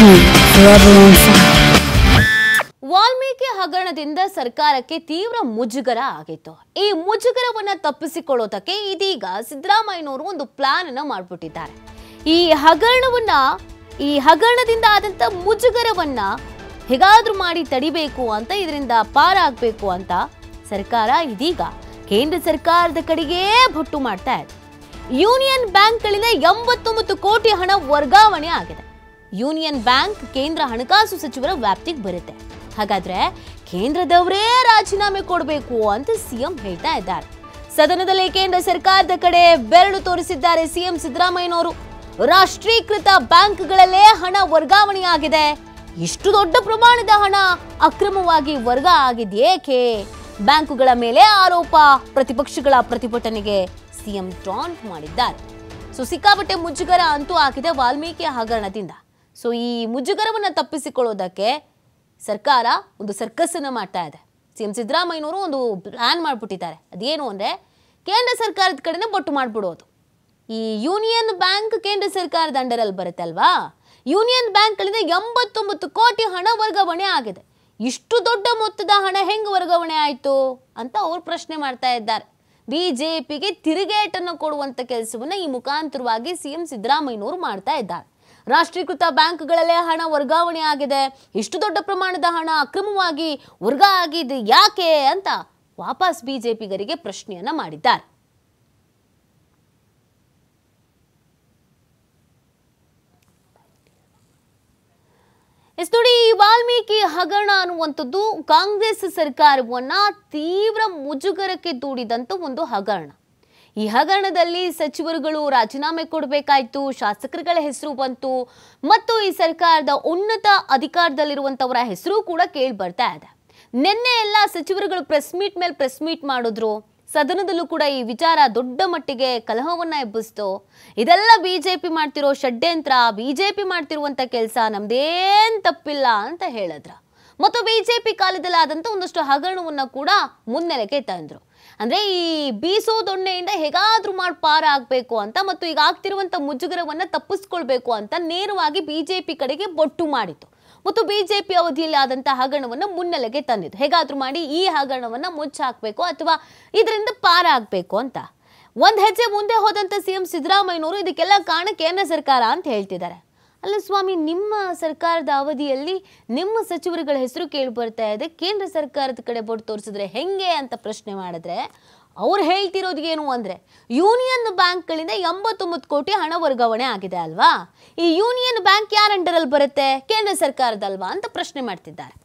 forever on fire. Valmiki ಹಗರಣದಿಂದ ಸರ್ಕಾರಕ್ಕೆ ತೀವ್ರ ಮುಜುಗರ ಆಗಿತ್ತು ಈ ಮುಜುಗರವನ್ನ ತಪ್ಪಿಸಿಕೊಳ್ಳೋದಕ್ಕೆ ಇದೀಗ ಸಿದ್ದರಾಮಯ್ಯನವರು ಒಂದು ಪ್ಲಾನ್ ಅನ್ನ ಮಾಡ್ಬಿಟ್ಟಿದ್ದಾರೆ ಈ ಹಗರಣವನ್ನ ಈ ಹಗರಣದಿಂದ ಆದಂತ ಮುಜುಗರವನ್ನ ಹೇಗಾದ್ರೂ ಮಾಡಿ ತಡಿಬೇಕು ಅಂತ ಇದರಿಂದ ಪಾರಾಗಬೇಕು ಅಂತ ಸರ್ಕಾರ ಇದೀಗ ಕೇಂದ್ರ ಸರ್ಕಾರದ ಕಡೆಗೇ ಭೊಟ್ಟು ಮಾಡ್ತಾ ಇದೆ ಯೂನಿಯನ್ ಬ್ಯಾಂಕ್ಗಳಿಂದ ಎಂಬತ್ತೊಂಬತ್ತು ಕೋಟಿ ಹಣ ವರ್ಗಾವಣೆ ಆಗಿದೆ ಯೂನಿಯನ್ ಬ್ಯಾಂಕ್ ಕೇಂದ್ರ ಹಣಕಾಸು ಸಚಿವರ ವ್ಯಾಪ್ತಿಗೆ ಬರುತ್ತೆ ಹಾಗಾದ್ರೆ ಕೇಂದ್ರದವರೇ ರಾಜೀನಾಮೆ ಕೊಡಬೇಕು ಅಂತ ಸಿಎಂ ಹೇಳ್ತಾ ಇದ್ದಾರೆ ಸದನದಲ್ಲಿ ಕೇಂದ್ರ ಸರ್ಕಾರದ ಕಡೆ ಬೆರಳು ತೋರಿಸಿದ್ದಾರೆ ಸಿಎಂ ಸಿದ್ದರಾಮಯ್ಯನವರು ರಾಷ್ಟ್ರೀಕೃತ ಬ್ಯಾಂಕ್ಗಳಲ್ಲೇ ಹಣ ವರ್ಗಾವಣೆಯಾಗಿದೆ ಇಷ್ಟು ದೊಡ್ಡ ಪ್ರಮಾಣದ ಹಣ ಅಕ್ರಮವಾಗಿ ವರ್ಗ ಆಗಿದ್ಯೇಕೆ ಬ್ಯಾಂಕುಗಳ ಮೇಲೆ ಆರೋಪ ಪ್ರತಿಪಕ್ಷಗಳ ಪ್ರತಿಭಟನೆಗೆ ಸಿಎಂ ಟಾಂಟ್ ಮಾಡಿದ್ದಾರೆ ಸೊ ಸಿಕ್ಕಾಪಟ್ಟೆ ಮುಜುಗರ ಅಂತೂ ಆಗಿದೆ ವಾಲ್ಮೀಕಿ ಹಗರಣದಿಂದ ಸೊ ಈ ಮುಜುಗರವನ್ನು ತಪ್ಪಿಸಿಕೊಳ್ಳೋದಕ್ಕೆ ಸರ್ಕಾರ ಒಂದು ಸರ್ಕಸ್ ಅನ್ನು ಮಾಡ್ತಾ ಇದೆ ಸಿಎಂ ಸಿದ್ದರಾಮಯ್ಯನವರು ಒಂದು ಪ್ಲಾನ್ ಮಾಡ್ಬಿಟ್ಟಿದ್ದಾರೆ ಅದೇನು ಅಂದ್ರೆ ಕೇಂದ್ರ ಸರ್ಕಾರದ ಕಡೆನೇ ಬೊಟ್ಟು ಮಾಡ್ಬಿಡೋದು ಈ ಯೂನಿಯನ್ ಬ್ಯಾಂಕ್ ಕೇಂದ್ರ ಸರ್ಕಾರದ ಅಂಡರಲ್ಲಿ ಬರುತ್ತೆ ಅಲ್ವಾ ಯೂನಿಯನ್ ಬ್ಯಾಂಕ್ಗಳಿಂದ ಎಂಬತ್ತೊಂಬತ್ತು ಕೋಟಿ ಹಣ ವರ್ಗಾವಣೆ ಆಗಿದೆ ಇಷ್ಟು ದೊಡ್ಡ ಮೊತ್ತದ ಹಣ ಹೆಂಗ್ ವರ್ಗಾವಣೆ ಆಯಿತು ಅಂತ ಅವ್ರು ಪ್ರಶ್ನೆ ಮಾಡ್ತಾ ಇದ್ದಾರೆ ಬಿಜೆಪಿಗೆ ತಿರುಗೇಟನ್ನು ಕೊಡುವಂತ ಕೆಲಸವನ್ನ ಈ ಮುಖಾಂತರವಾಗಿ ಸಿಎಂ ಸಿದ್ದರಾಮಯ್ಯನವರು ಮಾಡ್ತಾ ಇದ್ದಾರೆ ರಾಷ್ಟ್ರೀಕೃತ ಬ್ಯಾಂಕ್ಗಳಲ್ಲೇ ಹಣ ವರ್ಗಾವಣೆ ಆಗಿದೆ ಇಷ್ಟು ದೊಡ್ಡ ಪ್ರಮಾಣದ ಹಣ ಅಕ್ರಮವಾಗಿ ವರ್ಗ ಆಗಿದೆ ಯಾಕೆ ಅಂತ ವಾಪಸ್ ಬಿಜೆಪಿಗರಿಗೆ ಪ್ರಶ್ನೆಯನ್ನ ಮಾಡಿದ್ದಾರೆ ಎಸ್ ನೋಡಿ ಈ ವಾಲ್ಮೀಕಿ ಹಗರಣ ಅನ್ನುವಂಥದ್ದು ಕಾಂಗ್ರೆಸ್ ಸರ್ಕಾರವನ್ನ ತೀವ್ರ ಮುಜುಗರಕ್ಕೆ ದೂಡಿದಂತ ಒಂದು ಹಗರಣ ಈ ಹಗರಣದಲ್ಲಿ ಸಚಿವರುಗಳು ರಾಜೀನಾಮೆ ಕೊಡಬೇಕಾಯ್ತು ಶಾಸಕರುಗಳ ಹೆಸರು ಬಂತು ಮತ್ತು ಈ ಸರ್ಕಾರದ ಉನ್ನತ ಅಧಿಕಾರದಲ್ಲಿರುವಂತವರ ಹೆಸರು ಕೂಡ ಕೇಳಿ ಬರ್ತಾ ಇದೆ ನಿನ್ನೆ ಎಲ್ಲ ಸಚಿವರುಗಳು ಪ್ರೆಸ್ ಮೀಟ್ ಮೇಲೆ ಪ್ರೆಸ್ ಮೀಟ್ ಮಾಡಿದ್ರು ಸದನದಲ್ಲೂ ಕೂಡ ಈ ವಿಚಾರ ದೊಡ್ಡ ಮಟ್ಟಿಗೆ ಕಲಹವನ್ನ ಎಬ್ಬಿಸ್ತು ಇದೆಲ್ಲ ಬಿಜೆಪಿ ಮಾಡ್ತಿರೋ ಷಡ್ಯಂತ್ರ ಬಿಜೆಪಿ ಮಾಡ್ತಿರುವಂತ ಕೆಲಸ ನಮ್ದೇನ್ ತಪ್ಪಿಲ್ಲ ಅಂತ ಹೇಳಿದ್ರ ಮತ್ತು ಬಿಜೆಪಿ ಕಾಲದಲ್ಲಿ ಆದಂತ ಒಂದಷ್ಟು ಹಗರಣವನ್ನ ಕೂಡ ಮುನ್ನೆಲೆಗೆ ತಂದ್ರು ಅಂದ್ರೆ ಈ ಬೀಸೋ ದೊಣ್ಣೆಯಿಂದ ಹೇಗಾದ್ರೂ ಮಾಡಿ ಪಾರ ಆಗ್ಬೇಕು ಅಂತ ಮತ್ತು ಈಗ ಆಗ್ತಿರುವಂತ ಮುಜುಗರವನ್ನ ತಪ್ಪಿಸ್ಕೊಳ್ಬೇಕು ಅಂತ ನೇರವಾಗಿ ಬಿಜೆಪಿ ಕಡೆಗೆ ಬೊಟ್ಟು ಮಾಡಿತು ಮತ್ತು ಬಿಜೆಪಿ ಅವಧಿಯಲ್ಲಿ ಆದಂತಹ ಹಗರಣವನ್ನ ಮುನ್ನೆಲೆಗೆ ತಂದಿದ್ದು ಹೇಗಾದ್ರೂ ಮಾಡಿ ಈ ಹಗರಣವನ್ನ ಮುಚ್ಚಾಕ್ಬೇಕು ಅಥವಾ ಇದರಿಂದ ಪಾರಾಗಬೇಕು ಅಂತ ಒಂದ್ ಹೆಜ್ಜೆ ಮುಂದೆ ಹೋದಂತ ಸಿಎಂ ಸಿದ್ದರಾಮಯ್ಯನವರು ಇದಕ್ಕೆಲ್ಲ ಕಾರಣ ಕೇಂದ್ರ ಸರ್ಕಾರ ಅಂತ ಹೇಳ್ತಿದ್ದಾರೆ ಅಲ್ಲ ಸ್ವಾಮಿ ನಿಮ್ಮ ಸರ್ಕಾರದ ಅವಧಿಯಲ್ಲಿ ನಿಮ್ಮ ಸಚಿವರುಗಳ ಹೆಸರು ಕೇಳಿ ಬರ್ತಾ ಇದೆ ಕೇಂದ್ರ ಸರ್ಕಾರದ ಕಡೆ ಬೊಟ್ಟು ತೋರಿಸಿದ್ರೆ ಹೆಂಗೆ ಅಂತ ಪ್ರಶ್ನೆ ಮಾಡಿದ್ರೆ ಅವ್ರು ಹೇಳ್ತಿರೋದು ಏನು ಅಂದ್ರೆ ಯೂನಿಯನ್ ಬ್ಯಾಂಕ್ಗಳಿಂದ ಎಂಬತ್ತೊಂಬತ್ತು ಕೋಟಿ ಹಣ ವರ್ಗಾವಣೆ ಆಗಿದೆ ಅಲ್ವಾ ಈ ಯೂನಿಯನ್ ಬ್ಯಾಂಕ್ ಯಾರ ಅಂಡರಲ್ಲಿ ಬರುತ್ತೆ ಕೇಂದ್ರ ಸರ್ಕಾರದಲ್ವಾ ಅಂತ ಪ್ರಶ್ನೆ ಮಾಡ್ತಿದ್ದಾರೆ